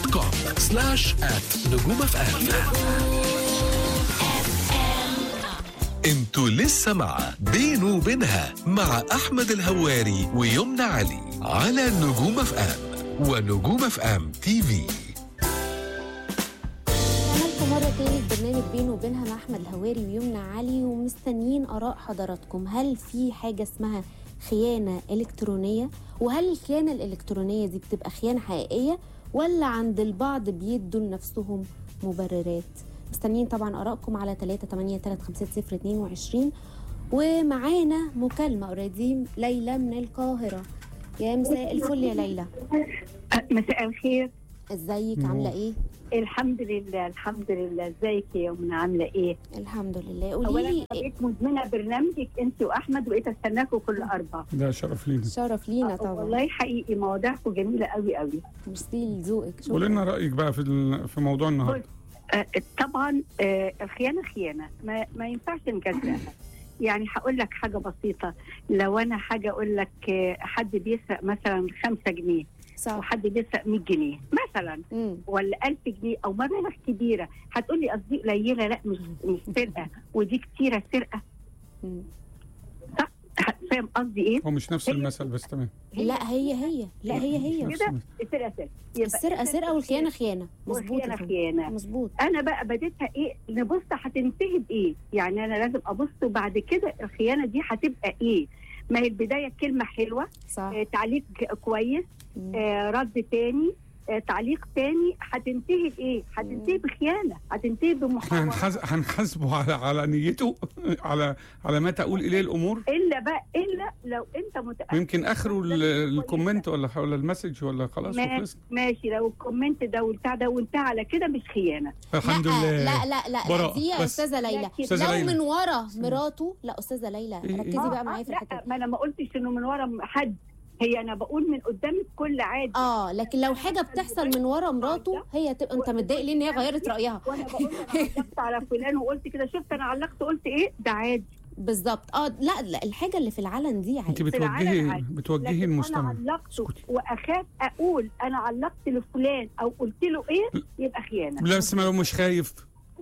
دوت كوم سلاش ات نجوم اف ام انتوا لسه مع بينه وبينها مع احمد الهواري ويمنى علي على نجوم اف ام ونجوم اف ام تي في عملت مرة تاني في برنامج بينه وبينها مع أحمد الهواري ويمنى علي ومستنيين آراء حضراتكم هل في حاجة اسمها خيانة إلكترونية وهل الخيانة الإلكترونية دي بتبقى خيانة حقيقية ولا عند البعض بيدوا لنفسهم مبررات مستنيين طبعا آرائكم على 3 8 3 5 0 22 ومعانا مكالمة اوريدي ليلى من القاهرة يا مساء الفل يا ليلى مساء الخير ازيك عاملة ايه؟ الحمد لله الحمد لله ازيك يا يمنى عامله ايه الحمد لله قولي اولا لي بقيت مدمنه برنامجك انت واحمد وبقيت استناكم كل اربع ده شرف لينا شرف لينا طبعا والله حقيقي مواضيعكم جميله قوي قوي ميرسي لذوقك قول شكرا لنا رايك بقى في ال- في موضوع النهارده آه طبعا آه الخيانه خيانه ما, ما ينفعش نجزاها يعني هقول لك حاجه بسيطه لو انا حاجه اقول لك آه حد بيسرق مثلا 5 جنيه صح وحد بيسرق 100 جنيه مثلا امم ولا 1000 جنيه او مبالغ كبيره هتقولي قصدي قليله لا مش مش سرقه ودي كتيره سرقه أمم. فاهم قصدي ايه؟ هو مش نفس المثل بس تمام لا هي هي لا هي هي نفس كده المثل. السرقه سرقه يبقى السرقه سرقه والخيانه خيانه مظبوط يا والخيانه فندم. خيانه مظبوط انا بقى بديتها ايه نبص هتنتهي بايه يعني انا لازم ابص وبعد كده الخيانه دي هتبقى ايه ما هي البدايه كلمه حلوه صح آه تعليق كويس مم. آه رد تاني آه تعليق تاني هتنتهي بايه هتنتهي بخيانه هتنتهي احنا بمحاوله هنحز... هنحاسبه على على نيته على على ما تقول اليه الامور الا بقى الا لو انت متاكد ويمكن اخره ال- الكومنت ولا ولا المسج ولا خلاص ما- وخلص ماشي لو الكومنت ده والبتاع ده وانتهى على كده مش خيانه الحمد لا لله لا لا لا, براءة. لا دي يا بس. استاذه ليلى لكن- أستاذة لو ليلى. من ورا مراته لا استاذه ليلى إيه- إيه؟ ركزي آه، بقى معايا في آه، الحته لا دي ما انا ما قلتش انه من ورا حد هي انا بقول من قدام الكل عادي اه لكن لو حاجه بتحصل من ورا مراته هي تبقى انت متضايق ليه ان هي غيرت رايها وانا بقول انا علقت على فلان وقلت كده شفت انا علقت قلت ايه ده عادي بالظبط اه لا لا الحاجه اللي في العلن دي انت عادي في العالم بتوجهي عادي. بتوجهي لكن المستمع انا علقته اسكتي. واخاف اقول انا علقت لفلان او قلت له ايه يبقى خيانه لا بس ما لو مش خايف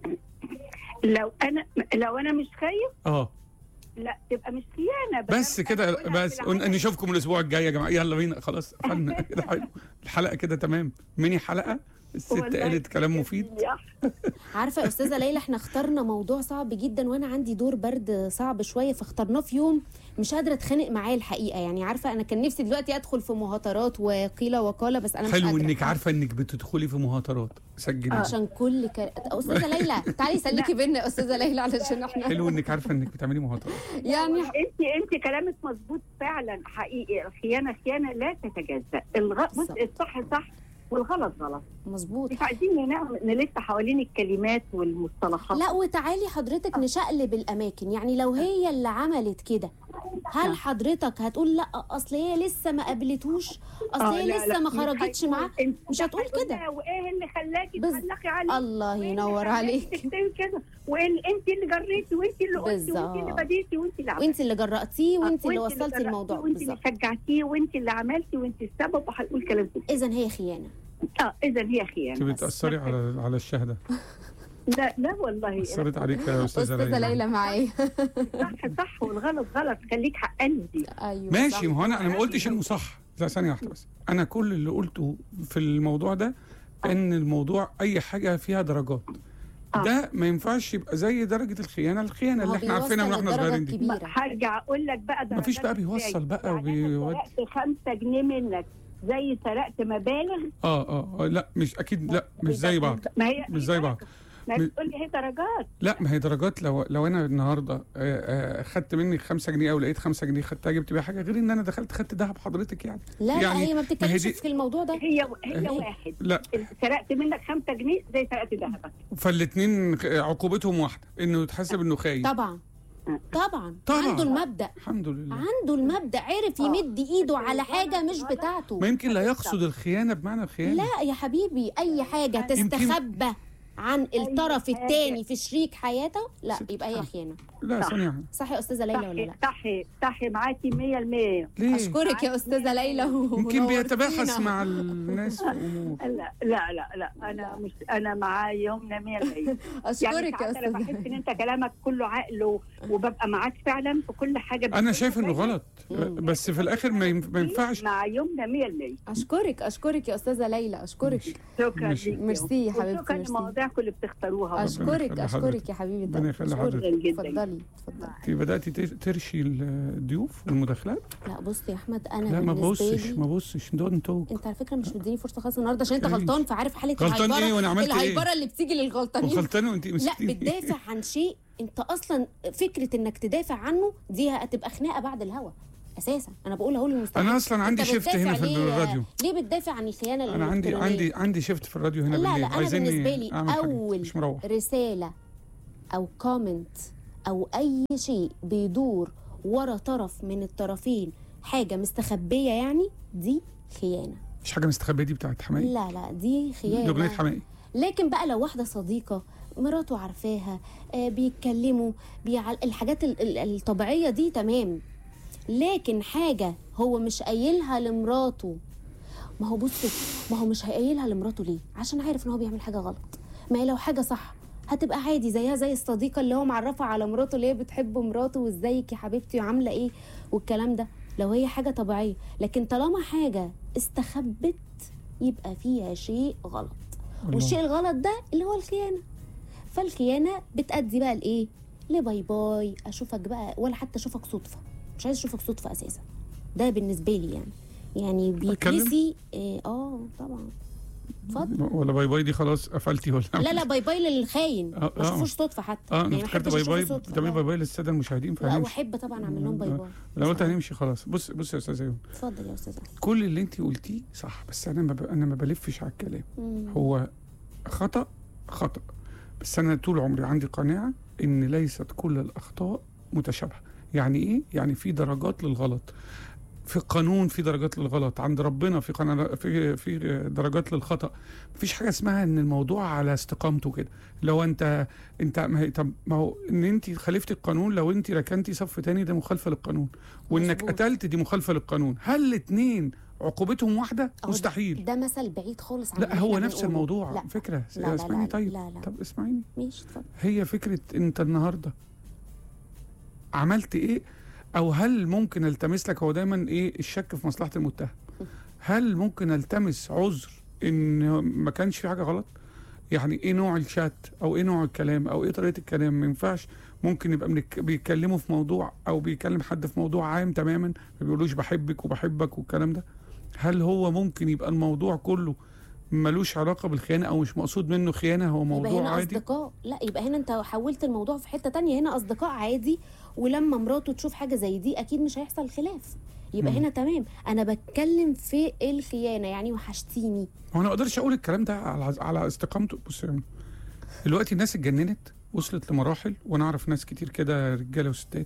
لو انا لو انا مش خايف اه لا تبقى مش خيانه بس أنا كده بقولها بس في العالم. نشوفكم الاسبوع الجاي يا جماعه يلا بينا خلاص قفلنا كده حلو الحلقه كده تمام ميني حلقه الست والله قالت كلام مفيد عارفه يا استاذه ليلى احنا اخترنا موضوع صعب جدا وانا عندي دور برد صعب شويه فاخترناه في يوم مش قادره اتخانق معاه الحقيقه يعني عارفه انا كان نفسي دلوقتي ادخل في مهاترات وقيل وقال بس انا مش حلو قادرة. انك عارفه انك بتدخلي في مهاترات سجلي عشان كل ك... استاذه ليلى تعالي سليكي بينا يا استاذه ليلى علشان احنا حلو انك عارفه انك بتعملي مهاترات يعني انت انت كلامك مظبوط فعلا حقيقي الخيانه خيانه لا تتجزا الغ... بص بالظبط. الصح صح والغلط غلط مظبوط مش عايزين نعمل نلف حوالين الكلمات والمصطلحات لا وتعالي حضرتك نشقلب الاماكن يعني لو هي اللي عملت كده هل حضرتك هتقول لا اصل هي لسه ما قابلتوش اصل آه، هي لا، لسه لا، ما مش خرجتش هيقول معاه انت- مش هتقول هيقول كده. لها وايه اللي خلاكي بز- تعلقي عليه الله وإيه اللي ينور خلاكي عليك تكتبي كده وإيه اللي انت اللي جريتي وانت اللي قلتي وانت اللي بالظبط. بديتي وانت اللي عملتي وانت اللي جرأتيه وانت اللي وانت وصلتي جرأتيه الموضوع وانت اللي بالظبط شجعتيه وانت اللي عملتي وانت السبب وهنقول كلام كده اذا هي خيانه اه اذا هي انت خيانه بتاثري على على الشهاده لا لا والله اثرت عليك يا استاذه استاذه ليلى ليلى معايا صح صح والغلط غلط خليك حقاني ايوه ماشي صح. ما هو انا انا ما قلتش انه صح لا ثانيه واحده بس انا كل اللي قلته في الموضوع ده ان الموضوع اي حاجه فيها درجات آه. ده ما ينفعش يبقى زي درجه الخيانه الخيانه هو اللي احنا عارفينها من بيوصل واحنا للدرجة صغيرين دي الكبيرة. هرجع اقول لك بقى ده مفيش بقى إزاي. بيوصل بقى يعني وبيودي. انا سرقت 5 جنيه منك زي سرقت مبالغ اه اه آه، لا مش اكيد لا مش زي بعض ما هي مش زي بعض ما م- بتقول لي هي درجات لا ما هي درجات لو لو انا النهارده آه، آه، خدت مني 5 جنيه او لقيت 5 جنيه خدتها جبت بيها حاجه غير ان انا دخلت خدت دهب حضرتك يعني لا لا يعني هي ما بتتكلمش دي- في الموضوع ده هي هي أه. واحد لا سرقت منك 5 جنيه زي سرقت ذهبك فالاثنين عقوبتهم واحده انه يتحسب انه خاين طبعا طبعا طبعا. عنده المبدأ الحمد لله عنده المبدأ عرف يمد ايده على حاجة مش بتاعته ما يمكن لا يقصد الخيانه بمعنى الخيانه لا يا حبيبي اي حاجة تستخبى عن الطرف حاجة. الثاني في شريك حياته لا ست يبقى هي حاجة. خيانه لا صح. ثانيه واحدة. صح يا استاذه ليلى ولا لا صحي صحي معاكي 100% ليه اشكرك يا استاذه ليلى يمكن بيتباحث ونورتينا. مع الناس في امور لا لا لا لا انا مش انا معاه يومنا 100% يعني اشكرك يا ساعات انا استاذه بحس ان انت كلامك كله عقل و- وببقى معاك فعلا في كل حاجه انا بتقولها شايف انه زيك. غلط بس في الاخر ما ينف- ما ينفعش مع يومنا 100% اشكرك اشكرك يا استاذه ليلى اشكرك شكرا ماشي. ليك ميرسي يا حبيبتي، شكرا ميرسي. لمواضيعكم اللي بتختاروها اشكرك يخلي اشكرك حضرتك. يا حبيبي ربنا يخلي أشكرك. حضرتك. شكرا جدا اتفضلي اتفضلي انت بداتي ت- ترشي الضيوف والمداخلات لا بص يا احمد انا لا ما بالنسبه بصش لي ما بصش دونت توك انت على فكره مش مديني فرصه خالص النهارده عشان انت إيه؟ غلطان فعارف حاله غلطان الهيبره ايه وانا عملت ايه الهيبره اللي بتيجي للغلطانين وغلطان وانت لا مسكتيني بتدافع عن شيء انت اصلا فكره انك تدافع عنه دي هتبقى خناقه بعد الهوا اساسا انا بقول اهو للمستمعين انا اصلا عندي انت شيفت هنا بتدافع في ليه- الراديو ليه بتدافع عن الخيانه انا عندي الإلكترونية؟ عندي عندي شيفت في الراديو هنا لا بالليل لا انا عايزيني بالنسبه لي أعمل حاجة. اول مش مروح رساله او كومنت او اي شيء بيدور ورا طرف من الطرفين حاجه مستخبيه يعني دي خيانه مش حاجه مستخبيه دي بتاعت حماية لا لا دي دي خيانه اغنيه حماية لكن بقى لو واحده صديقه مراته عارفاها آه بيتكلموا بيع... الحاجات ال- ال- الطبيعيه دي تمام لكن حاجه هو مش قايلها لمراته ما هو بص ما هو مش هيقايلها لمراته ليه عشان عارف ان هو بيعمل حاجه غلط ما هي لو حاجه صح هتبقى عادي زيها زي الصديقه اللي هو معرفها على مراته اللي هي بتحب مراته وازيك يا حبيبتي وعامله ايه والكلام ده لو هي حاجه طبيعيه لكن طالما حاجه استخبت يبقى فيها شيء غلط الله. والشيء الغلط ده اللي هو الخيانه فالخيانه بتأدي بقى لايه لباي باي اشوفك بقى ولا حتى اشوفك صدفه مش عايز اشوفك صدفه اساسا ده بالنسبه لي يعني يعني بيتنسي إيه، اه طبعا اتفضل ولا باي باي دي خلاص قفلتي ولا لا لا باي باي للخاين آه، ما آه. اشوفوش صدفه حتى اه يعني انا ما افتكرت أحبش باي أشوفه باي صدفة، بتعملي لا. باي باي للساده المشاهدين لا فهنمشي واحب طبعا اعمل لهم باي باي لو قلت هنمشي خلاص بص بص يا استاذ ايمن اتفضل يا استاذ أحمد. كل اللي انت قلتيه صح بس انا ما ب... انا ما بلفش على الكلام مم. هو خطا خطا بس انا طول عمري عندي قناعه ان ليست كل الاخطاء متشابهه يعني ايه يعني في درجات للغلط في القانون في درجات للغلط عند ربنا في قنا... في في درجات للخطا مفيش حاجه اسمها ان الموضوع على استقامته كده لو انت انت ما هي طب ما هو ان انت خالفتي القانون لو انت ركنتي صف تاني ده مخالفه للقانون وانك مظبوط. قتلت دي مخالفه للقانون هل الاثنين عقوبتهم واحده أهو ده- مستحيل ده مثل بعيد خالص عن لا اللي هو إحنا نفس بنقوله. الموضوع لا فكره لا لا اسمعيني لا طيب لا لا. طب اسمعيني ماشي اتفضل هي فكره انت النهارده عملت ايه او هل ممكن التمس لك هو دايما ايه الشك في مصلحه المتهم هل ممكن التمس عذر ان ما كانش في حاجه غلط يعني ايه نوع الشات او ايه نوع الكلام او ايه طريقه الكلام ما ينفعش ممكن يبقى منك بيتكلموا في موضوع او بيكلم حد في موضوع عام تماما ما بيقولوش بحبك وبحبك والكلام ده هل هو ممكن يبقى الموضوع كله ملوش علاقه بالخيانه او مش مقصود منه خيانه هو يبقى موضوع هنا عادي اصدقاء لا يبقى هنا انت حولت الموضوع في حته تانية هنا اصدقاء عادي ولما مراته تشوف حاجه زي دي اكيد مش هيحصل خلاف يبقى مم. هنا تمام انا بتكلم في الخيانه يعني وحشتيني هو انا ما اقدرش اقول الكلام ده على على استقامته بص يا أمي، دلوقتي الناس اتجننت وصلت لمراحل وانا اعرف ناس كتير كده رجاله وستات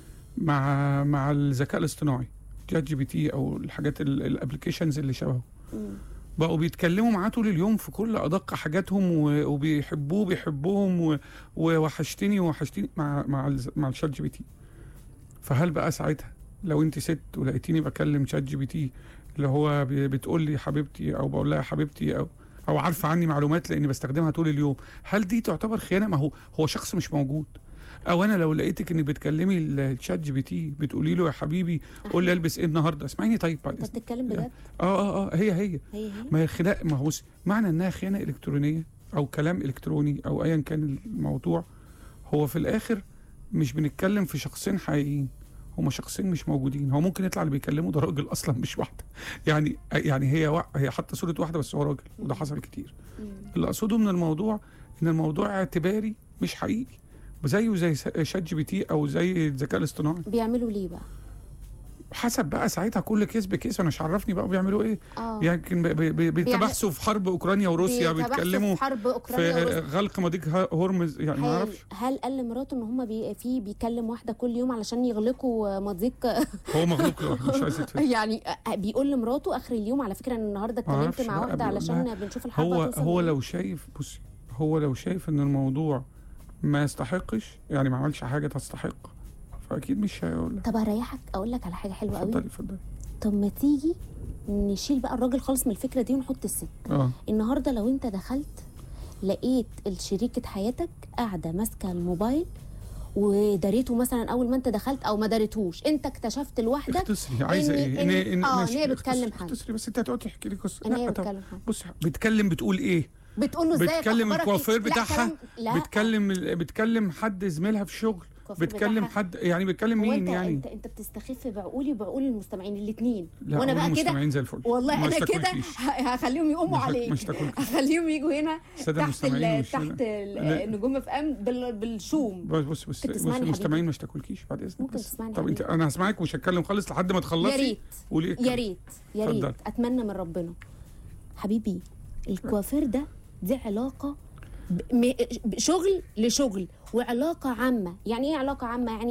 مع مع الذكاء الاصطناعي جات جي بي تي او الحاجات الابلكيشنز اللي شبهه مم. بقوا بيتكلموا معاه طول اليوم في كل ادق حاجاتهم و- وبيحبوه بيحبوهم و- ووحشتني ووحشتني مع مع ال- مع الشات جي بي تي فهل بقى ساعتها لو انت ست ولقيتيني بكلم شات جي بي تي اللي هو بي- بتقول لي حبيبتي او بقول لها حبيبتي او او عارفه عني معلومات لاني بستخدمها طول اليوم هل دي تعتبر خيانه ما هو هو شخص مش موجود او انا لو لقيتك انك بتكلمي الشات جي بي تي بتقولي له يا حبيبي قول لي البس ايه النهارده اسمعيني طيب بعد انت إذنك. بتتكلم بجد اه اه اه هي هي هي هي ما هي الخناق ما هو بص، معنى انها خيانه الكترونيه او كلام الكتروني او ايا كان الموضوع هو في الاخر مش بنتكلم في شخصين حقيقيين هما شخصين مش موجودين هو ممكن يطلع اللي بيكلمه ده راجل اصلا مش واحده يعني يعني هي وا... هي حاطه صوره واحده بس هو راجل وده حصل كتير مم. اللي اقصده من الموضوع ان الموضوع اعتباري مش حقيقي زيه زي س- شات جي بي تي او زي الذكاء الاصطناعي بيعملوا ليه بقى حسب بقى ساعتها كل كيس بكيس انا مش عرفني بقى بيعملوا ايه اه يمكن ب- ب- ب- بيتبحثوا في حرب اوكرانيا وروسيا بيتبحثوا بيتكلموا في حرب اوكرانيا في وروسيا غلق مضيق ه- هرمز يعني ما هل اعرفش هل قال لمراته ان هم بي في بيكلم واحده كل يوم علشان يغلقوا مضيق هو مغلوق لوحده مش عايز يتفتح يعني بيقول لمراته اخر اليوم على فكره انا النهارده اتكلمت معرفش مع بقى واحده بيقول علشان لها بنشوف الحرب هو هتوصل هو لإيه. لو شايف بصي هو لو شايف ان الموضوع ما يستحقش يعني ما عملش حاجه تستحق فاكيد مش هيقول لك طب اريحك اقول لك على حاجه حلوه قوي اتفضلي اتفضلي طب ما تيجي نشيل بقى الراجل خالص من الفكره دي ونحط الست اه النهارده لو انت دخلت لقيت شريكة حياتك قاعده ماسكه الموبايل وداريته مثلا اول ما انت دخلت او ما داريتهوش انت اكتشفت لوحدك اختصري عايزه إن- ايه إن- آه، ماشي، إن هي بتكلم اختصري- حد. اختصري بس انت هتقعد تحكي لي قصه ان هي لا، طب بتكلم حد بص بتكلم بتقول ايه بتقول له ازيك بتكلم أخبارك الكوافير إيه؟ لا، بتاعها كلام- لا بتكلم بتكلم حد زميلها في الشغل الكوافير بتكلم بتاعها. حد يعني بتكلم هو مين انت يعني انت انت بتستخف بعقولي وبعقول المستمعين الاثنين لا وانا أقول بقى كده المستمعين زي الفل والله ما انا كده اشتكولكيش. ه- هخليهم يقوموا مش- عليك مش تاكلكيش. هخليهم يجوا هنا الساده تحت المستمعين ال مش تحت ال- لا. النجوم اف ام بال- بالشوم بص بص بص ممكن بص تسمعني المستمعين حبيبي؟ مش تاكلكيش بعد اذنك ممكن بس. تسمعني طب انت حبيبي؟ انا هسمعك ومش هتكلم خالص لحد ما تخلصي يا ريت قولي يا ريت يا ريت اتفضل. اتمنى من ربنا حبيبي الكوافير ده دي علاقه ب- م- شغل لشغل وعلاقه عامه يعني ايه علاقه عامه يعني